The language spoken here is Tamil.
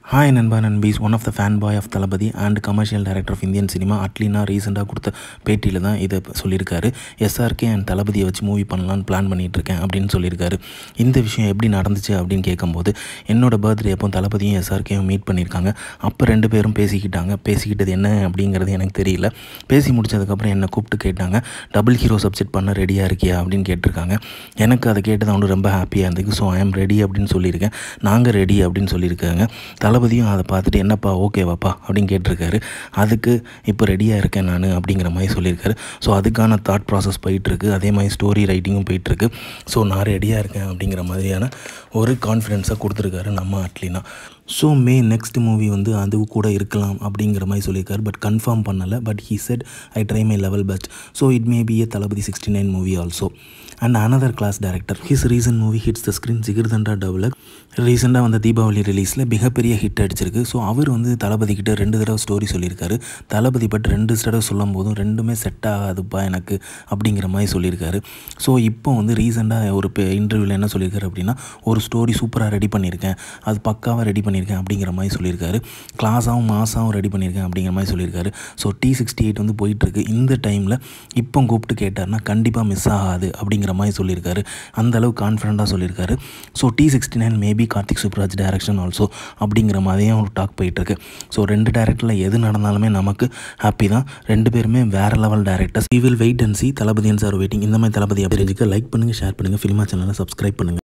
ஹாய் நண்பா நண்பீஸ் one of the fan boy of Thalapathy and commercial director of Indian cinema அட்லினா ரீசெண்டாக கொடுத்த பேட்டியில் தான் இதை சொல்லியிருக்காரு எஸ்ஆர்கே அண்ட் தளபதியை வச்சு மூவி பண்ணலான்னு பிளான் பண்ணிகிட்டு இருக்கேன் அப்படின்னு சொல்லியிருக்காரு இந்த விஷயம் எப்படி நடந்துச்சு அப்படின்னு கேட்கும்போது என்னோட பர்த்டே அப்போ தளபதியும் எஸ்ஆர்கேயும் மீட் பண்ணியிருக்காங்க அப்போ ரெண்டு பேரும் பேசிக்கிட்டாங்க பேசிக்கிட்டது என்ன அப்படிங்கிறது எனக்கு தெரியல பேசி முடிச்சதுக்கப்புறம் என்னை கூப்பிட்டு கேட்டாங்க டபுள் ஹீரோ சப்ஜெக்ட் பண்ண ரெடியாக இருக்கியா அப்படின்னு கேட்டிருக்காங்க எனக்கு அதை கேட்டது அவனு ரொம்ப ஹாப்பியாக இருந்துச்சு ஸோ ஐ ஆம் ரெடி அப்படின்னு சொல்லியிருக்கேன் நாங்கள் ரெடி அப்படின்னு சொல்லியிருக்காங்க தளபதியும் அதை பார்த்துட்டு என்னப்பா ஓகேவாப்பா அப்படின்னு கேட்டிருக்காரு அதுக்கு இப்போ ரெடியாக இருக்கேன் நான் அப்படிங்கிற மாதிரி சொல்லியிருக்காரு ஸோ அதுக்கான தாட் ப்ராசஸ் போயிட்டுருக்கு அதே மாதிரி ஸ்டோரி ரைட்டிங்கும் போயிட்டுருக்கு ஸோ நான் ரெடியாக இருக்கேன் அப்படிங்கிற மாதிரியான ஒரு கான்ஃபிடென்ஸாக கொடுத்துருக்காரு நம்ம அட்லினா ஸோ மே நெக்ஸ்ட் மூவி வந்து அது கூட இருக்கலாம் அப்படிங்கிற மாதிரி சொல்லியிருக்காரு பட் கன்ஃபார்ம் பண்ணலை but he said I try my level best so it may be a Thalapathy sixty nine movie also and another class director his recent movie hits the screen Jigarthanda double X ரீசெண்டாக வந்த தீபாவளி ரிலீஸில் மிகப்பெரிய ஹிட் அடிச்சிருக்கு ஸோ அவர் வந்து தளபதி கிட்ட ரெண்டு தடவை ஸ்டோரி சொல்லியிருக்காரு தளபதி பட் ரெண்டு தடவை சொல்லும் போதும் ரெண்டுமே செட் ஆகாதுப்பா எனக்கு அப்படிங்கிற மாதிரி சொல்லியிருக்காரு ஸோ இப்போ வந்து ரீசெண்டாக ஒரு இன்டர்வியூவில் என்ன சொல்லியிருக்காரு அப்படின்னா ஒரு ஸ்டோரி சூப்பராக ரெடி பண்ணியிருக்கேன் அது பக்காவாக ரெடி பண்ணியிருக்கேன் அப்படிங்கிற மாதிரி சொல்லியிருக்காரு கிளாஸாகவும் மாசாகவும் ரெடி பண்ணியிருக்கேன் அப்படிங்கிற மாதிரி சொல்லியிருக்காரு ஸோ டி சிக்ஸ்டி எயிட் வந்து போயிட்டுருக்கு இந்த டைமில் இப்போ கூப்பிட்டு கேட்டார்னா கண்டிப்பாக மிஸ் ஆகாது அப்படிங்கிற மாதிரி சொல்லியிருக்காரு அந்த அளவு கான்ஃபிடண்ட்டாக சொல்லியிருக்காரு so T sixty nine maybe Karthik Subbaraj direction also அப்படிங்கிற மாதிரியும் ஒரு டாக் போயிட்டுருக்கு ஸோ ரெண்டு டேரக்டரில் எது நடந்தாலுமே நமக்கு ஹாப்பி தான் ரெண்டு பேருமே வேறு level directors we will wait and see Thalapathy sir waiting இந்த மாதிரி தளபதி தெரிஞ்சுக்க லைக் பண்ணுங்கள் ஷேர் பண்ணுங்கள் ஃபிலிமா சேனலை சப்ஸ்கிரைப் பண்ணுங்கள்